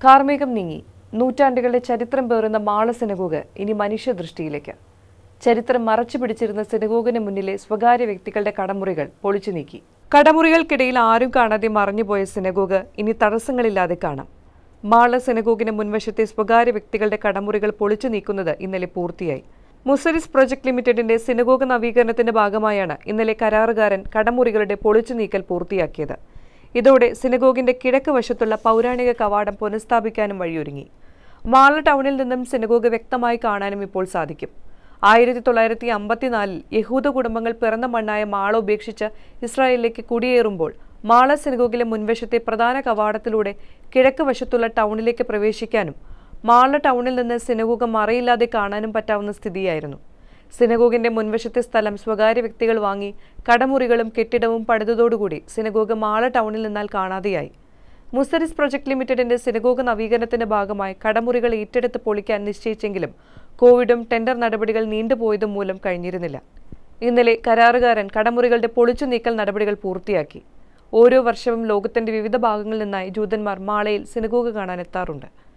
കാർമേഘം നീങ്ങി നൂറ്റാണ്ടുകളുടെ ചരിത്രം പേറുന്ന മാള സിനഗോഗ് ഇനി മനുഷ്യദൃഷ്ടിയിലേക്ക് ചരിത്രം മറച്ചു പിടിച്ചിരുന്ന സിനഗോഗിന് മുന്നിലെ സ്വകാര്യ വ്യക്തികളുടെ കടമുറികൾ പൊളിച്ചു നീക്കി കടമുറികൾക്കിടയിൽ ആരും കാണാതെ മറഞ്ഞുപോയ സിനഗോഗ് ഇനി തടസ്സങ്ങളില്ലാതെ കാണാം മാള സിനഗോഗിന് മുൻവശത്തെ സ്വകാര്യ വ്യക്തികളുടെ കടമുറികൾ പൊളിച്ചു നീക്കുന്നത് ഇന്നലെ പൂർത്തിയായി മുസരിസ് പ്രൊജക്ട് ലിമിറ്റഡിന്റെ സിനഗോഗ് നവീകരണത്തിന്റെ ഭാഗമായാണ് ഇന്നലെ കരാറുകാരൻ കടമുറികളുടെ പൊളിച്ചു നീക്കൽ പൂർത്തിയാക്കിയത് ഇതോടെ സിനഗോഗിന്റെ കിഴക്ക് വശത്തുള്ള പൗരാണിക കവാടം പുനഃസ്ഥാപിക്കാനും വഴിയൊരുങ്ങി മാള ടൗണിൽ നിന്നും സിനഗോഗ് വ്യക്തമായി കാണാനും ഇപ്പോൾ സാധിക്കും ആയിരത്തി തൊള്ളായിരത്തി അമ്പത്തിനാലിൽ യഹൂദ കുടുംബങ്ങൾ പിറന്ന മണ്ണായ മാള ഉപേക്ഷിച്ച് ഇസ്രായേലിലേക്ക് കുടിയേറുമ്പോൾ മാള സിനഗോഗിലെ മുൻവശത്തെ പ്രധാന കവാടത്തിലൂടെ കിഴക്ക് വശത്തുള്ള ടൗണിലേക്ക് പ്രവേശിക്കാനും മാള ടൗണിൽ നിന്ന് സിനഗോഗ മറയില്ലാതെ കാണാനും പറ്റാവുന്ന സ്ഥിതിയായിരുന്നു സിനഗോഗിന്റെ മുൻവശത്തെ സ്ഥലം സ്വകാര്യ വ്യക്തികൾ വാങ്ങി കടമുറികളും കെട്ടിടവും പണിതതോടുകൂടി സിനഗോഗ് മാള ടൗണിൽ നിന്നാൽ കാണാതെയായി മുസരിസ് പ്രൊജക്ട് ലിമിറ്റഡിന്റെ സിനഗോഗ് നവീകരണത്തിന്റെ ഭാഗമായി കടമുറികൾ ഏറ്റെടുത്ത് പൊളിക്കാൻ നിശ്ചയിച്ചെങ്കിലും കോവിഡും ടെൻഡർ നടപടികൾ നീണ്ടുപോയതും മൂലം കഴിഞ്ഞിരുന്നില്ല ഇന്നലെ കരാറുകാരൻ കടമുറികളുടെ പൊളിച്ചു നീക്കൽ നടപടികൾ പൂർത്തിയാക്കി ഓരോ വർഷവും ലോകത്തിന്റെ വിവിധ ഭാഗങ്ങളിൽ നിന്നായി ജൂതന്മാർ മാളയിൽ സിനഗോഗ് കാണാൻ എത്താറുണ്ട്